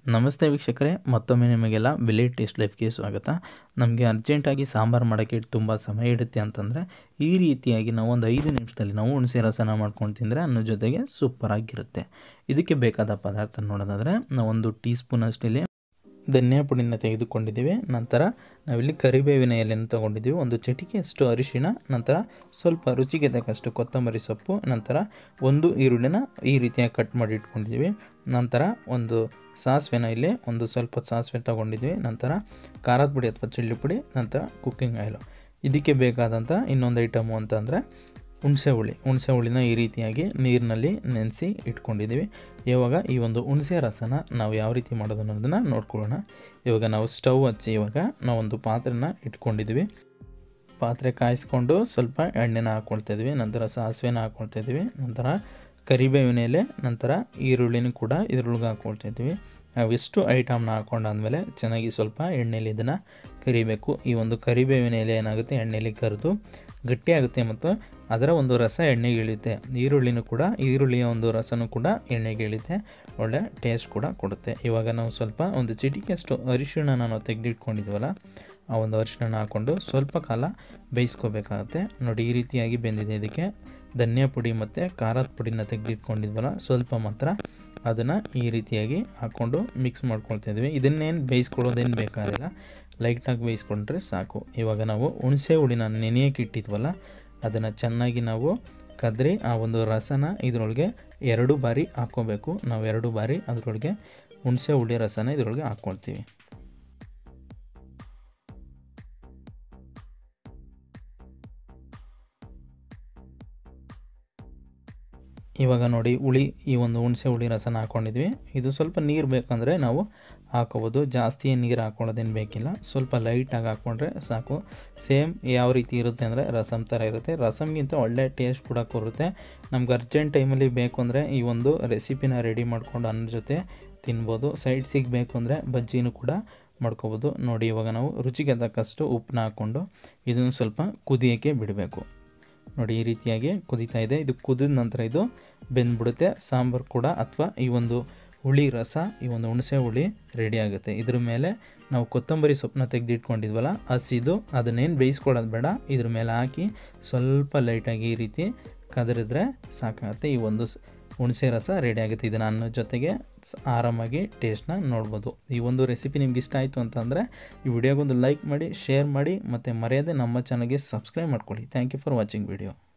ನಮಸ್ತೆ ವೀಕ್ಷಕರೇ ಮತ್ತೊಮ್ಮೆ ನಿಮಗೆಲ್ಲ ವಿಲೇಜ್ ಟೇಸ್ಟ್ ಲೈಫ್ಗೆ ಸ್ವಾಗತ ನಮಗೆ ಅರ್ಜೆಂಟಾಗಿ ಸಾಂಬಾರು ಮಾಡೋಕ್ಕೆ ತುಂಬ ಸಮಯ ಹಿಡುತ್ತೆ ಅಂತಂದರೆ ಈ ರೀತಿಯಾಗಿ ನಾವು ಒಂದು ಐದು ನಿಮಿಷದಲ್ಲಿ ನಾವು ಹುಣಸೆ ರಸನ ಮಾಡ್ಕೊಂಡು ತಿಂದರೆ ಅನ್ನೋ ಜೊತೆಗೆ ಸೂಪರಾಗಿರುತ್ತೆ ಇದಕ್ಕೆ ಬೇಕಾದ ಪದಾರ್ಥ ನೋಡೋದಾದರೆ ನಾವೊಂದು ಟೀ ಸ್ಪೂನ್ ಅಷ್ಟಿಲ್ಲಿ ಧನಿಯಾ ಪುಡಿನ ತೆಗೆದುಕೊಂಡಿದ್ದೀವಿ ನಂತರ ನಾವಿಲ್ಲಿ ಕರಿಬೇವಿನ ಎಲೆಯನ್ನು ತೊಗೊಂಡಿದ್ದೀವಿ ಒಂದು ಚಿಟಿಕೆಯಷ್ಟು ಅರಿಶಿಣ ನಂತರ ಸ್ವಲ್ಪ ರುಚಿಗೆ ತಕ್ಕಷ್ಟು ಕೊತ್ತಂಬರಿ ಸೊಪ್ಪು ನಂತರ ಒಂದು ಈರುಳ್ಳಿನ ಈ ರೀತಿಯಾಗಿ ಕಟ್ ಮಾಡಿ ಇಟ್ಕೊಂಡಿದ್ದೀವಿ ನಂತರ ಒಂದು ಸಾಸಿವೆನ ಇಲ್ಲಿ ಒಂದು ಸ್ವಲ್ಪ ಸಾಸಿವೆ ತೊಗೊಂಡಿದ್ವಿ ನಂತರ ಖಾರದ ಪುಡಿ ಅಥವಾ ಚಿಲ್ಲಿ ಪುಡಿ ನಂತರ ಕುಕ್ಕಿಂಗ್ ಆಯಿಲು ಇದಕ್ಕೆ ಬೇಕಾದಂಥ ಇನ್ನೊಂದು ಐಟಮು ಅಂತಂದರೆ ಹುಣಸೆ ಹುಳಿ ಹುಣಸೆ ಹುಳಿನ ಈ ರೀತಿಯಾಗಿ ನೀರಿನಲ್ಲಿ ನೆನೆಸಿ ಇಟ್ಕೊಂಡಿದ್ದೀವಿ ಇವಾಗ ಈ ಒಂದು ಹುಣಸೆ ರಸನ ನಾವು ಯಾವ ರೀತಿ ಮಾಡೋದು ಅನ್ನೋದನ್ನು ನೋಡ್ಕೊಳ್ಳೋಣ ಇವಾಗ ನಾವು ಸ್ಟವ್ ಹಚ್ಚಿ ಇವಾಗ ನಾವೊಂದು ಪಾತ್ರೆನ ಇಟ್ಕೊಂಡಿದ್ದೀವಿ ಪಾತ್ರೆ ಕಾಯಿಸ್ಕೊಂಡು ಸ್ವಲ್ಪ ಎಣ್ಣೆನ ಹಾಕ್ಕೊಳ್ತಾ ಇದ್ವಿ ನಂತರ ಸಾಸಿವೆನ ಹಾಕ್ಕೊಳ್ತಾ ಇದ್ವಿ ನಂತರ ಕರಿಬೇವಿನ ಎಲೆ ನಂತರ ಈರುಳ್ಳಿನೂ ಕೂಡ ಇದ್ರೊಳಗೆ ಹಾಕ್ಕೊಳ್ತಾ ಇದ್ವಿ ಅವೆಷ್ಟು ಐಟಮ್ನ ಹಾಕ್ಕೊಂಡಾದ್ಮೇಲೆ ಚೆನ್ನಾಗಿ ಸ್ವಲ್ಪ ಎಣ್ಣೆಲಿ ಇದನ್ನು ಕರಿಬೇಕು ಈ ಒಂದು ಕರಿಬೇವಿನ ಎಲೆ ಏನಾಗುತ್ತೆ ಎಣ್ಣೆಲಿ ಕರೆದು ಗಟ್ಟಿಯಾಗುತ್ತೆ ಮತ್ತು ಅದರ ಒಂದು ರಸ ಎಣ್ಣೆಗೆ ಇಳಿಯುತ್ತೆ ಈರುಳ್ಳಿನೂ ಕೂಡ ಈರುಳ್ಳಿಯ ಒಂದು ರಸನೂ ಕೂಡ ಎಣ್ಣೆಗೆ ಇಳಿಯುತ್ತೆ ಒಳ್ಳೆ ಟೇಸ್ಟ್ ಕೂಡ ಕೊಡುತ್ತೆ ಇವಾಗ ನಾವು ಸ್ವಲ್ಪ ಒಂದು ಚಿಟಿಕೆಯಷ್ಟು ಅರಿಶಿಣ ನಾವು ತೆಗೆದಿಟ್ಕೊಂಡಿದ್ವಲ್ಲ ಆ ಒಂದು ಅರಿಶಿಣ ಹಾಕ್ಕೊಂಡು ಸ್ವಲ್ಪ ಕಾಲ ಬೇಯಿಸ್ಕೋಬೇಕಾಗತ್ತೆ ನೋಡಿ ಈ ರೀತಿಯಾಗಿ ಬೆಂದಿದೆ ಇದಕ್ಕೆ ಧನಿಯಾ ಪುಡಿ ಮತ್ತು ಖಾರದ ಪುಡಿನ ತೆಗೆದಿಟ್ಕೊಂಡಿದ್ವಲ್ಲ ಸ್ವಲ್ಪ ಮಾತ್ರ ಅದನ್ನು ಈ ರೀತಿಯಾಗಿ ಹಾಕ್ಕೊಂಡು ಮಿಕ್ಸ್ ಮಾಡ್ಕೊಳ್ತಾ ಇದ್ವಿ ಇದನ್ನೇನು ಬೇಯಿಸ್ಕೊಳ್ಳೋದೇನು ಬೇಕಾಗಿಲ್ಲ ಲೈಟಾಗಿ ಬೇಯಿಸ್ಕೊಂಡ್ರೆ ಸಾಕು ಇವಾಗ ನಾವು ಹುಣಸೆ ಹುಳಿನ ನೆನೆಯೋಕೆ ಇಟ್ಟಿದ್ವಲ್ಲ ಅದನ್ನು ಚೆನ್ನಾಗಿ ನಾವು ಕದ್ರಿ ಆ ಒಂದು ರಸನ ಇದರೊಳಗೆ ಎರಡು ಬಾರಿ ಹಾಕ್ಕೋಬೇಕು ನಾವು ಎರಡು ಬಾರಿ ಅದರೊಳಗೆ ಹುಣಸೆ ಹುಳಿ ರಸನ ಇದರೊಳಗೆ ಹಾಕ್ಕೊಳ್ತೀವಿ ಇವಾಗ ನೋಡಿ ಹುಳಿ ಈ ಒಂದು ಹುಣಸೆ ಹುಳಿ ರಸನ ಹಾಕ್ಕೊಂಡಿದ್ವಿ ಇದು ಸ್ವಲ್ಪ ನೀರು ಬೇಕಂದರೆ ನಾವು ಹಾಕೋಬೋದು ಜಾಸ್ತಿ ನೀರು ಹಾಕ್ಕೊಳ್ಳೋದೇನು ಬೇಕಿಲ್ಲ ಸ್ವಲ್ಪ ಲೈಟಾಗಿ ಹಾಕ್ಕೊಂಡ್ರೆ ಸಾಕು ಸೇಮ್ ಯಾವ ರೀತಿ ಇರುತ್ತೆ ಅಂದರೆ ರಸಮ್ ಥರ ಇರುತ್ತೆ ರಸಮ್ಗಿಂತ ಒಳ್ಳೆ ಟೇಸ್ಟ್ ಕೂಡ ಕೊರುತ್ತೆ ನಮ್ಗೆ ಅರ್ಜೆಂಟ್ ಟೈಮಲ್ಲಿ ಬೇಕು ಅಂದರೆ ಈ ಒಂದು ರೆಸಿಪಿನ ರೆಡಿ ಮಾಡ್ಕೊಂಡು ಅನ್ನ ಜೊತೆ ತಿನ್ಬೋದು ಸೈಡ್ ಸಿಗಬೇಕು ಅಂದರೆ ಬಜ್ಜಿನೂ ಕೂಡ ಮಾಡ್ಕೋಬೋದು ನೋಡಿ ಇವಾಗ ನಾವು ರುಚಿಗೆ ತಕ್ಕಷ್ಟು ಉಪ್ಪನ್ನ ಹಾಕ್ಕೊಂಡು ಇದನ್ನು ಸ್ವಲ್ಪ ಕುದಿಯೋಕ್ಕೆ ಬಿಡಬೇಕು ನೋಡಿ ಈ ರೀತಿಯಾಗಿ ಕುದೀತಾ ಇದೆ ಇದು ಕುದಿದ ನಂತರ ಇದು ಬೆಂದ್ಬಿಡುತ್ತೆ ಸಾಂಬಾರು ಕೂಡ ಅಥವಾ ಈ ಒಂದು ಹುಳಿ ರಸ ಈ ಒಂದು ಹುಣಸೆ ಹುಳಿ ರೆಡಿ ಆಗುತ್ತೆ ಇದ್ರ ಮೇಲೆ ನಾವು ಕೊತ್ತಂಬರಿ ಸೊಪ್ಪನ್ನ ತೆಗೆದಿಟ್ಕೊಂಡಿದ್ವಲ್ಲ ಹಸಿದು ಅದನ್ನೇನು ಬೇಯಿಸ್ಕೊಳ್ಳೋದು ಬೇಡ ಇದ್ರ ಮೇಲೆ ಹಾಕಿ ಸ್ವಲ್ಪ ಲೈಟಾಗಿ ಈ ರೀತಿ ಕದರಿದ್ರೆ ಸಾಕಾಗುತ್ತೆ ಈ ಒಂದು ಹುಣಸೆ ರಸ ರೆಡಿ ಆಗುತ್ತೆ ಇದನ್ನು ಅನ್ನೋ ಜೊತೆಗೆ ಆರಾಮಾಗಿ ಟೇಸ್ಟ್ನ ನೋಡ್ಬೋದು ಈ ಒಂದು ರೆಸಿಪಿ ನಿಮ್ಗೆ ಇಷ್ಟ ಆಯಿತು ಅಂತಂದರೆ ಈ ವಿಡಿಯೋಗೊಂದು ಲೈಕ್ ಮಾಡಿ ಶೇರ್ ಮಾಡಿ ಮತ್ತು ಮರೆಯದೆ ನಮ್ಮ ಚಾನಲ್ಗೆ ಸಬ್ಸ್ಕ್ರೈಬ್ ಮಾಡ್ಕೊಳ್ಳಿ thank you for watching video